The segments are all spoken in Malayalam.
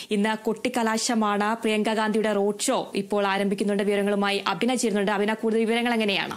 ഇന്ന് കൊട്ടിക്കലാശമാണ് പ്രിയങ്ക ഗാന്ധിയുടെ റോഡ് ഷോ ഇപ്പോൾ ആരംഭിക്കുന്നുണ്ട് വിവരങ്ങളുമായി അഭിന ചേരുന്നുണ്ട് അഭിന കൂടുതൽ വിവരങ്ങൾ എങ്ങനെയാണ്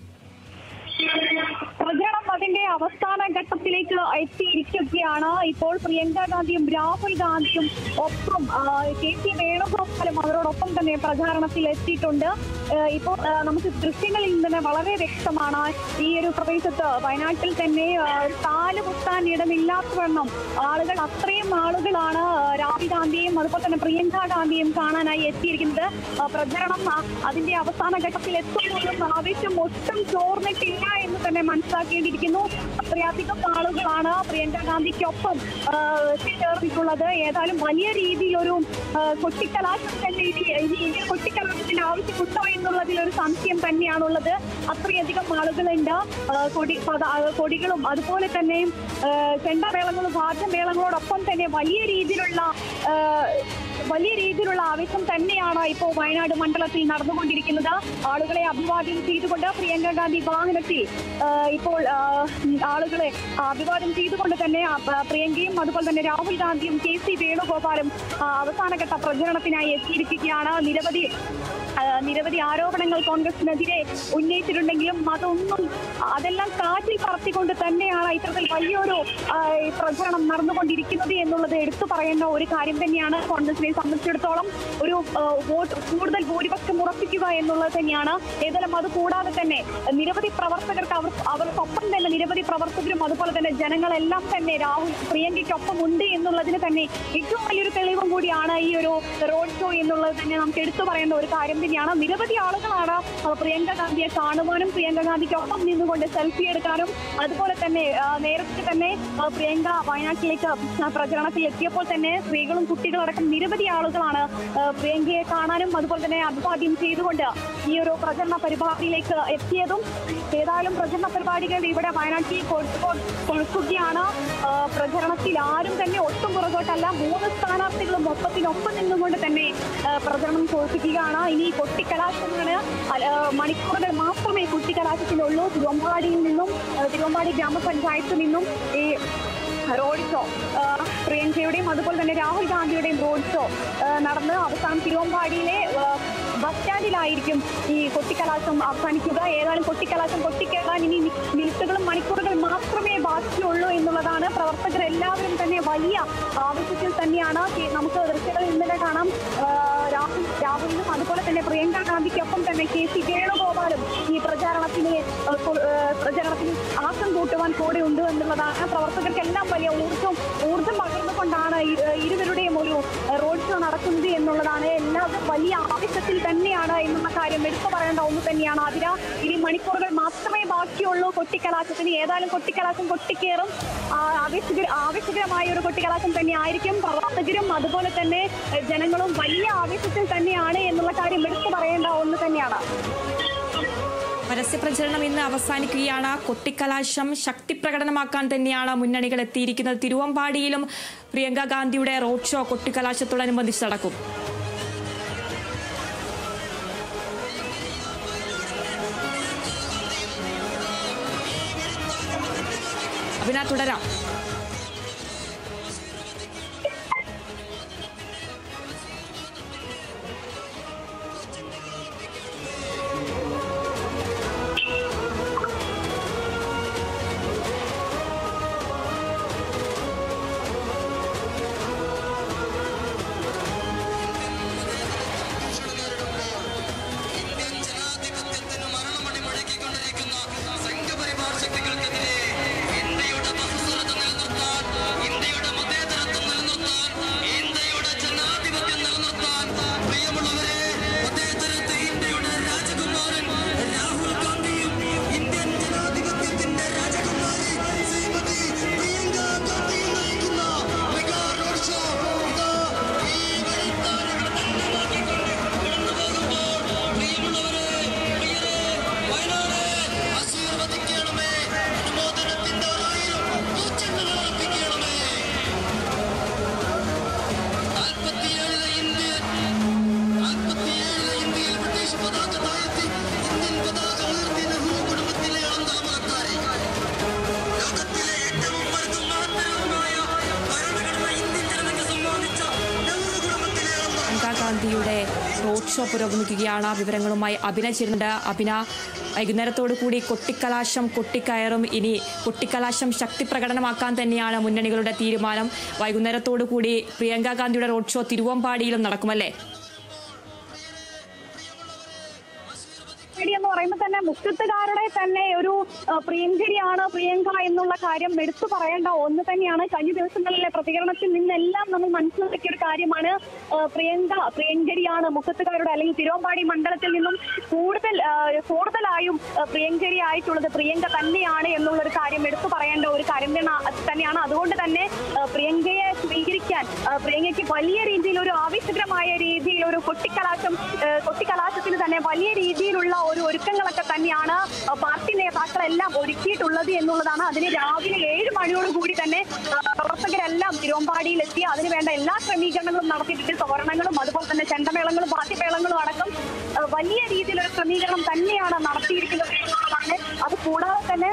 പ്രചരണം അതിന്റെ അവസാന ഘട്ടത്തിലേക്ക് എത്തിയിരിക്കുകയാണ് ഇപ്പോൾ പ്രിയങ്ക ഗാന്ധിയും രാഹുൽ ഗാന്ധിയും ഒപ്പം ആ, കെ സി വേണുഗോപാലും അവരോടൊപ്പം തന്നെ പ്രചാരണത്തിൽ എത്തിയിട്ടുണ്ട് ആ, ഇപ്പോൾ ആ, നമുക്ക് ദൃശ്യങ്ങളിൽ നിന്ന് തന്നെ വളരെ വ്യക്തമാണ് ഈ ഒരു പ്രദേശത്ത് വയനാട്ടിൽ തന്നെ ആ, ഒരു കാല് കുത്താൻ ഇടമില്ലാത്തവണ്ണം ആളുകൾ അത്രയും ആളുകളാണ് ആ, രാഹുൽ ഗാന്ധിയും അതുപോലെ തന്നെ പ്രിയങ്ക ഗാന്ധിയും കാണാനായി എത്തിയിരിക്കുന്നത് ആ, പ്രചരണം ആ, അതിന്റെ അവസാന ഘട്ടത്തിൽ എത്തുമ്പോഴും ആവേശം ഒട്ടും ചോർന്നിട്ടില്ല എന്ന് തന്നെ മനസ്സിലാക്കേണ്ടിയിരിക്കുന്നു അത്രയധികം ആളുകളാണ് പ്രിയങ്ക ഗാന്ധിക്കൊപ്പം ആ, ചേർന്നിട്ടുള്ളത് ഏതായാലും വലിയ രീതിയിലൊരു ആ, കൊട്ടിക്കലാശം തന്നെ ഇനി ഇനി ഇനി കൊട്ടിക്കലാശത്തിന്റെ ആവശ്യമുണ്ടോ എന്നുള്ളതിൽ ഒരു സംശയം തന്നെയാണുള്ളത് അത്രയധികം ആളുകളുണ്ട് ആ, കൊടി പത- ആ, കൊടികളും അതുപോലെ തന്നെ ആ, ചെണ്ടമേളങ്ങളും വാദ്യമേളങ്ങളോടൊപ്പം തന്നെ വലിയ രീതിയിലുള്ള ആ, വലിയ രീതിയിലുള്ള ആവേശം തന്നെയാണ് ഇപ്പോൾ വയനാട് മണ്ഡലത്തിൽ നടന്നുകൊണ്ടിരിക്കുന്നത് ആളുകളെ അഭിവാദ്യം ചെയ്തുകൊണ്ട് പ്രിയങ്ക ഗാന്ധി വാഹനത്തിൽ ആ, ഇപ്പോൾ ആ, ആളുകളെ അഭിവാദ്യം ചെയ്തുകൊണ്ട് തന്നെ ആ, പ്രിയങ്കയും അതുപോലെ തന്നെ രാഹുൽ ഗാന്ധിയും കെ സി വേണുഗോപാലും ആ, അവസാനഘട്ട പ്രചരണത്തിനായി എത്തിയിരിക്കുകയാണ് നിരവധി ആ, നിരവധി ആരോപണങ്ങൾ കോൺഗ്രസിനെതിരെ ഉന്നയിച്ചിട്ടുണ്ടെങ്കിലും അതൊന്നും അതെല്ലാം കാറ്റിൽ പറത്തിക്കൊണ്ട് തന്നെയാണ് ഇത്തരത്തിൽ വലിയൊരു ആ, ഈ പ്രചരണം നടന്നുകൊണ്ടിരിക്കുന്നത് എന്നുള്ളത് എടുത്തു പറയേണ്ട ഒരു കാര്യം തന്നെയാണ് കോൺഗ്രസിനെ സംബന്ധിച്ചിടത്തോളം ഒരു ആ, വോട്ട് കൂടുതൽ ഭൂരിപക്ഷം ഉറപ്പിക്കുക എന്നുള്ളത് തന്നെയാണ് ഏതായാലും അത് കൂടാതെ തന്നെ നിരവധി പ്രവർത്തകർക്ക് അവർ അവർക്കൊപ്പം തന്നെ നിരവധി പ്രവർത്തകരും അതുപോലെ തന്നെ ജനങ്ങളെല്ലാം തന്നെ രാഹുൽ പ്രിയങ്കയ്ക്കൊപ്പം ഉണ്ട് എന്നുള്ളതിന് തന്നെ ഏറ്റവും വലിയൊരു തെളിവും കൂടിയാണ് ഈ ഒരു റോഡ് ഷോ എന്നുള്ളത് തന്നെ നമുക്ക് എടുത്തു പറയേണ്ട ഒരു കാര്യം തന്നെയാണ് നിരവധി ആളുകളാണ് ആ, പ്രിയങ്ക ഗാന്ധിയെ കാണുവാനും പ്രിയങ്ക ഗാന്ധിക്കൊപ്പം നിന്നുകൊണ്ട് സെൽഫി എടുക്കാനും അതുപോലെ തന്നെ ആ, നേരത്തെ തന്നെ ആ, പ്രിയങ്ക വയനാട്ടിലേക്ക് ആ, പ്രചരണത്തിൽ എത്തിയപ്പോൾ തന്നെ സ്ത്രീകളും കുട്ടികളടക്കം നിരവധി ആളുകളാണ് ആ, പ്രിയങ്കയെ കാണാനും അതുപോലെ തന്നെ അഭിവാദ്യം ചെയ്തുകൊണ്ട് ഈ ഒരു പ്രചരണ പരിപാടിയിലേക്ക് എത്തിയതും ഏതായാലും പ്രചരണ പരിപാടികൾ ഇവിടെ വയനാട്ടിൽ കൊ- കൊഴുക്കുകയാണ് ആ, പ്രചരണത്തിൽ ആരും തന്നെ ഒട്ടും പുറകോട്ടല്ല മൂന്ന് സ്ഥാനാർത്ഥികളും ഒപ്പത്തിനൊപ്പം നിന്നുകൊണ്ട് തന്നെ ആ, പ്രചരണം കൊഴുപ്പിക്കുകയാണ് ഇനി കൊട്ടിക്കലാശമാണ് അല്ല, ആ, മണിക്കൂറുകൾ മാത്രമേ കൊട്ടിക്കലാശത്തിനുള്ളൂ തിരുവമ്പാടിയിൽ നിന്നും ആ, തിരുവമ്പാടി ഗ്രാമപഞ്ചായത്തിൽ നിന്നും ഈ റോഡ് ഷോ ആ, പ്രിയങ്കയുടെയും അതുപോലെ തന്നെ രാഹുൽ ഗാന്ധിയുടെയും റോഡ് ഷോ ആ, നടന്ന് അവസാനം തിരുവമ്പാടിയിലെ ആ, ബസ് സ്റ്റാൻഡിലായിരിക്കും ഈ കൊട്ടിക്കലാശം അവസാനിക്കുക ഏതായാലും കൊട്ടിക്കലാശം കൊട്ടിക്കേറാൻ ഇനി മി- മിനിറ്റുകളും മണിക്കൂറുകൾ മാത്രമേ ബാക്കിയുള്ളൂ എന്നുള്ളതാണ് പ്രവർത്തകർ എല്ലാവരും തന്നെ വലിയ ആവശ്യത്തിൽ തന്നെയാണ് കെ- നമുക്ക് ദൃശ്യങ്ങളിൽ ഇന്നലെ കാണാം ആ, രാഹുൽ രാഹുലിനും അതുപോലെ തന്നെ പ്രിയങ്ക ഗാന്ധിക്കൊപ്പം തന്നെ കെ സി വേണുഗോപാലും ഈ പ്രചാരണത്തിന് ആ, കൊ- ആ, പ്രചരണത്തിന് ആക്കം കൂട്ടുവാൻ കൂടെ ഉണ്ട് എന്നുള്ളതാണ് പ്രവർത്തകർക്കെല്ലാം വലിയ ഊർജ്ജം ഊർജ്ജം പകർന്നുകൊണ്ടാണ് ഇ- ഇരുവരുടെയും ഒരു റോഡ് ഷോ നടക്കുന്നത് എന്നുള്ളതാണ് എല്ലാവരും വലിയ ആവശ്യത്തിൽ തന്നെയാണ് എന്നുള്ള കാര്യം എടുത്തു പറയേണ്ട ഒന്ന് തന്നെയാണ് അതിന് ഇനി മണിക്കൂറുകൾ മാത്രമേ ബാക്കിയുള്ളൂ കൊട്ടിക്കലാശത്തിന് ഏതായാലും കൊട്ടിക്കലാശം കൊട്ടിക്കേറും ആ, ആവേശകര ആവേശകരമായ ഒരു കൊട്ടിക്കലാശം തന്നെ ആയിരിക്കും പ്രവർത്തകരും അതുപോലെ തന്നെ എ, ജനങ്ങളും വലിയ ആവേശത്തിൽ തന്നെയാണ് എന്നുള്ള കാര്യം എടുത്തു പറയേണ്ട ഒന്ന് തന്നെയാണ് പരസ്യപ്രചരണം ഇന്ന് അവസാനിക്കുകയാണ് കൊട്ടിക്കലാശം ശക്തി പ്രകടനമാക്കാൻ തന്നെയാണ് മുന്നണികൾ എത്തിയിരിക്കുന്നത് തിരുവമ്പാടിയിലും പ്രിയങ്ക ഗാന്ധിയുടെ റോഡ് ഷോ കൊട്ടിക്കലാശത്തോടനുബന്ധിച്ച് നടക്കും അഭിന തുടരാം ഇന്ത്യൻ ജനാധിപത്യത്തിന് മരണമണി മുഴക്കിക്കൊണ്ടിരിക്കുന്ന സംഘപരിവാർ ശക്തികൾക്കെതിരെ ഇന്ത്യയുടെ ബഹുസ്വരത ഗാന്ധിയുടെ റോഡ് ഷോ പുരോഗമിക്കുകയാണ് വിവരങ്ങളുമായി അഭിന ചേരുന്നുണ്ട് അഭിന വൈകുന്നേരത്തോടു കൂടി കൊട്ടിക്കലാശം കൊട്ടിക്കയറും ഇനി കൊട്ടിക്കലാശം ശക്തി പ്രകടനമാക്കാൻ തന്നെയാണ് മുന്നണികളുടെ തീരുമാനം വൈകുന്നേരത്തോടു കൂടി പ്രിയങ്ക ഗാന്ധിയുടെ റോഡ് ഷോ തിരുവമ്പാടിയിലും നടക്കുമല്ലേ പേടി എന്ന് പറയുമ്പോൾ തന്നെ മുക്കത്തുകാരുടെ തന്നെ ഒരു ആ, പ്രിയങ്കരിയാണ് പ്രിയങ്ക എന്നുള്ള കാര്യം എടുത്തു പറയേണ്ട ഒന്ന് തന്നെയാണ് കഴിഞ്ഞ ദിവസങ്ങളിലെ പ്രതികരണത്തിൽ നിന്നെല്ലാം നമ്മൾ മനസ്സിലാക്കിയ ഒരു കാര്യമാണ് ആ, പ്രിയങ്ക പ്രിയങ്കരിയാണ് മുക്കത്തുകാരുടെ അല്ലെങ്കിൽ തിരുവമ്പാടി മണ്ഡലത്തിൽ നിന്നും കൂടുതൽ ആ, കൂടുതലായും ആ, പ്രിയങ്കരി ആയിട്ടുള്ളത് പ്രിയങ്ക തന്നെയാണ് എന്നുള്ള ഒരു കാര്യം എടുത്തു പറയേണ്ട ഒരു കാര്യം തന്നെ- തന്നെയാണ് അതുകൊണ്ട് തന്നെ ആ, പ്രിയങ്കയെ സ്വീകരിക്കാൻ ആ, പ്രിയങ്കയ്ക്ക് വലിയ രീതിയിൽ ഒരു ആവേശകരമായ രീതിയിൽ ഒരു കൊട്ടിക്കലാശം ആ, കൊട്ടിക്കലാശത്തിന് തന്നെ വലിയ രീതിയിലുള്ള ഒരു ഒരുക്കങ്ങളൊക്കെ തന്നെയാണ് ആ, പാർട്ടി നേതാക്കളെല്ലാം ഒരുക്കിയിട്ടുള്ളത് എന്നുള്ളതാണ് അതിന് രാവിലെ ഏഴ് മണിയോട് കൂടി തന്നെ ആ, പ്രവർത്തകരെല്ലാം തിരുവമ്പാടിയിൽ എത്തി അതിന് വേണ്ട എല്ലാ ക്രമീകരണങ്ങളും നടത്തിയിട്ടുണ്ട് തോരണങ്ങളും അതുപോലെ തന്നെ ചെണ്ടമേളങ്ങളും വാദ്യമേളങ്ങളും അടക്കം ആ, വലിയ രീതിയിലൊരു ക്രമീകരണം തന്നെയാണ് നടത്തിയിരിക്കുന്നത് എന്നുള്ളതാണ് അത് കൂടാതെ തന്നെ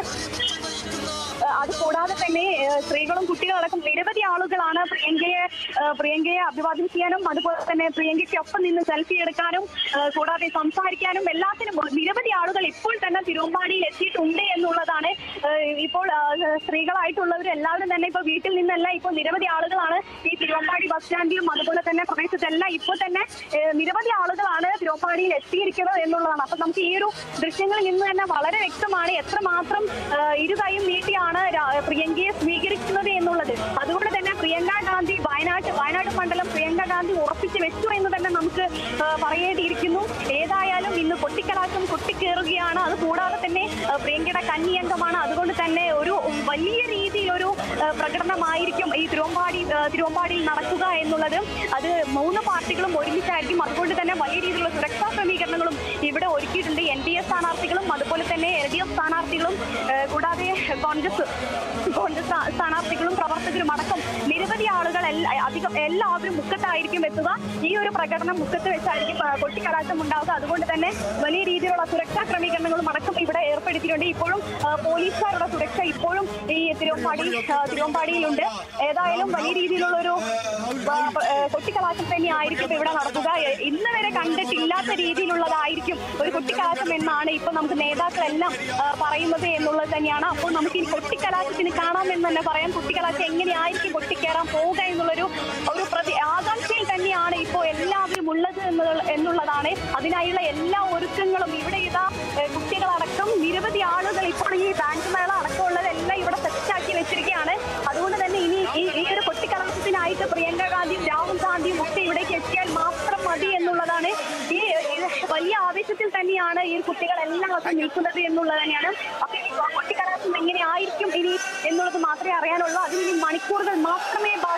ഏഹ് അത് കൂടാതെ തന്നെ ഏഹ് സ്ത്രീകളും കുട്ടികളും അടക്കം നിരവധി ആളുകളാണ് പ്രിയങ്കയെ ഏഹ് പ്രിയങ്കയെ അഭിവാദ്യം ചെയ്യാനും അതുപോലെ തന്നെ പ്രിയങ്കയ്ക്കൊപ്പം നിന്ന് സെൽഫി എടുക്കാനും ഏഹ് കൂടാതെ സംസാരിക്കാനും എല്ലാത്തിനും നിരവധി ആളുകൾ ഇപ്പോൾ തന്നെ തിരുവമ്പാടിയിൽ എത്തിയിട്ടുണ്ട് എന്നുള്ളതാണ് ഏഹ് ഇപ്പോൾ ഏഹ് സ്ത്രീകളായിട്ടുള്ളവർ എല്ലാവരും തന്നെ ഇപ്പോൾ വീട്ടിൽ നിന്നല്ല ഇപ്പോൾ നിരവധി ആളുകളാണ് ഈ തിരുവമ്പാടി ബസ് സ്റ്റാൻഡിലും അതുപോലെ തന്നെ പ്രദേശത്തെല്ലാം ഇപ്പോൾ തന്നെ ഏഹ് നിരവധി ആളുകളാണ് തിരുവമ്പാടിയിൽ എത്തിയിരിക്കുന്നത് എന്നുള്ളതാണ് അപ്പൊ നമുക്ക് ഈ ഒരു ദൃശ്യങ്ങളിൽ നിന്ന് തന്നെ വളരെ വ്യക്തമാണ് എത്രമാത്രം ഏഹ് ഇരുകൈയും നീട്ടിയാണ് രാ- പ്രിയങ്കയെ സ്വീകരിക്കുന്നത് എന്നുള്ളത് അതുകൊണ്ട് തന്നെ പ്രിയങ്ക ഗാന്ധി വയനാട് വയനാട് മണ്ഡലം പ്രിയങ്ക ഗാന്ധി ഉറപ്പിച്ചു വെച്ചു എന്ന് തന്നെ നമുക്ക് ഏഹ് പറയേണ്ടിയിരിക്കുന്നു ഏതായാലും ഇന്ന് കൊട്ടിക്കലാശം കൊട്ടിക്കേറുകയാണ് അത് കൂടാതെ തന്നെ ഏഹ് പ്രിയങ്കയുടെ കന്നിയംഗമാണ് അതുകൊണ്ട് തന്നെ ഒരു വലിയ രീതിയിൽ ഒരു ഏഹ് പ്രകടനമായിരിക്കും ഈ തിരുവമ്പാടി ഏഹ് തിരുവമ്പാടിയിൽ നടക്കുക എന്നുള്ളത് അത് മൂന്ന് പാർട്ടികളും ഒരുമിച്ചായിരിക്കും അതുകൊണ്ട് തന്നെ വലിയ രീതിയിലുള്ള സുരക്ഷാ ക്രമീകരണങ്ങളും ഇവിടെ ഒരുക്കിയിട്ടുണ്ട് എൻ ഡി എ സ്ഥാനാർത്ഥികളും അതുപോലെ തന്നെ എൽ ഡി എഫ് സ്ഥാനാർത്ഥികളും ഏഹ് കൂടാതെ കോൺഗ്രസ് കോൺഗ്രസ് സ്ഥാ- സ്ഥാനാർത്ഥികളും പ്രവർത്തകരും അടക്കം നിരവധി ആളുകൾ എല്ലാ- അധികം എല്ലാവരും മുക്കത്തായിരിക്കും എത്തുക ഈ ഒരു പ്രകടനം മുക്കത്ത് വെച്ചായിരിക്കും ആ, കൊട്ടിക്കലാശം ഉണ്ടാവുക അതുകൊണ്ട് തന്നെ വലിയ രീതിയിലുള്ള സുരക്ഷാ ക്രമീകരണങ്ങളും അടക്കം ഇവിടെ ഏർപ്പെടുത്തിയിട്ടുണ്ട് ഇപ്പോഴും ആ, പോലീസുകാരുടെ സുരക്ഷ ഇപ്പോഴും ഈ തിരുവമ്പാടി ആ, തിരുവമ്പാടിയിലുണ്ട് ഏതായാലും വലിയ രീതിയിലുള്ള ഒരു ആ, ആ, കൊട്ടിക്കലാശം തന്നെ ആയിരിക്കും ഇവിടെ നടക്കുക എ- ഇന്ന് വരെ കണ്ടിട്ടില്ലാത്ത രീതിയിലുള്ളതായിരിക്കും ഒരു കൊട്ടിക്കലാശം എന്നാണ് ഇപ്പൊ നമുക്ക് നേതാക്കളെല്ലാം ആ, പറയുന്നത് എന്നുള്ളത് തന്നെയാണ് അപ്പോൾ നമുക്ക് ഈ കൊട്ടിക്കലാശത്തിന് കാണാമെന്ന് തന്നെ പറയാം കൊട്ടിക്കലാശം എങ്ങനെയായിരിക്കും കൊട്ടിക്കേറാൻ പോവുക എന്നുള്ളൊരു ഒരു പ്രതി ആകാംക്ഷയിൽ തന്നെയാണ് ഇപ്പോൾ എല്ലാവരും ഉള്ളത് എന്നുള്ള- എന്നുള്ളതാണ് അതിനായുള്ള എല്ലാ ഒരുക്കങ്ങളും ഇവിടെ ഇതാ ഏ, കുട്ടികളടക്കം നിരവധി ആളുകൾ ഇപ്പോൾ ഈ ബാൻഡ് മേള അടക്കമുള്ളതെല്ലാം ഇവിടെ സെറ്റാക്കി വെച്ചിരിക്കുകയാണ് അതുകൊണ്ട് തന്നെ ഇനി ഈ ഈ ഒരു കൊട്ടിക്കലാശത്തിനായിട്ട് പ്രിയങ്ക ഗാന്ധിയും രാഹുൽ ഗാന്ധിയും ഒക്കെ ഇവിടേക്ക് എത്തിയാൽ മാത്രം മതി എന്നുള്ളതാണ് ഈ ഈ വലിയ ആവേശത്തിൽ തന്നെയാണ് ഈ കുട്ടികളെല്ലാം ഒക്കെ നിൽക്കുന്നത് എന്നുള്ളത് തന്നെയാണ് അപ്പൊ ഈ കൊട്ടിക്കലാശം എങ്ങനെയായിരിക്കും ഇനി എന്നുള്ളത് മാത്രമേ അറിയാനുള്ളൂ അതിന് ഇനി മണിക്കൂറുകൾ മാത്രമേ ബാക്കി